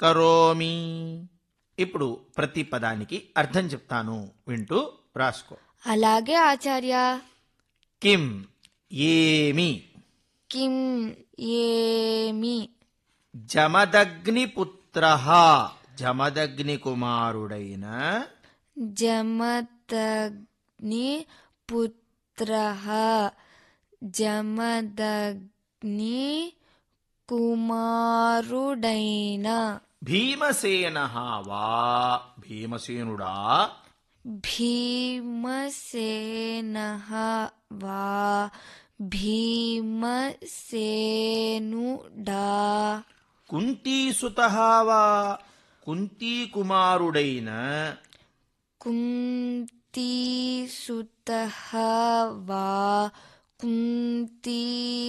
కరోమి ఇప్పుడు ప్రతి పదానికి అర్థం చెప్తాను వింటూ రాసుకో అలాగే ఆచార్య కిం ఏమి కిం ఏమి జమదగ్నిపుత్ర జమదగ్ని కుమారుడైన జమదగ్ని పుత్ర జమదగ్ని కుమారుడైన భీమసేన వా భీమసేనుడా భీమసేన వా భీమసేనుడా కుంతీసుత వా కుంతీ కుమారుడైన కుంతీసుత వా కుంతీ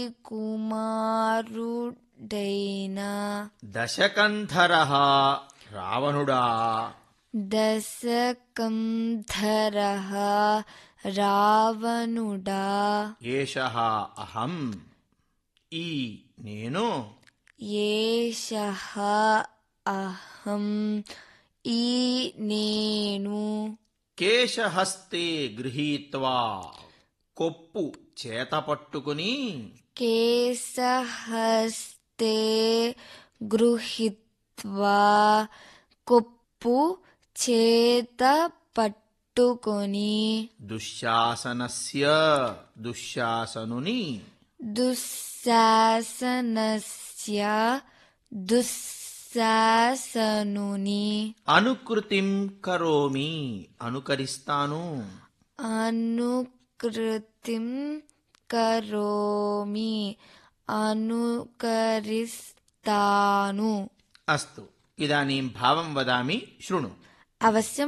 కుమారుడైన దశకంధర రావణుడా దశకంధర రావణుడా ఏష అహం ఈ నేను ఏష అహం ఈ నేను కేశహస్తే గృహీత్వా కొప్పు చేత పట్టుకుని కేశహస్తే గృహీత్వా కొప్పు చేత పట్టుకొని దుశ్శాసనస్య దుశ్శాసనుని దుశ్శాసనస్య దుశ్శాసనుని అనుకృతిం కరోమి అనుకరిస్తాను అనుకృతిం కరోమి అనుకరిస్తాను అస్తు ఇదానీం భావం వదామి శృణు అవశ్యం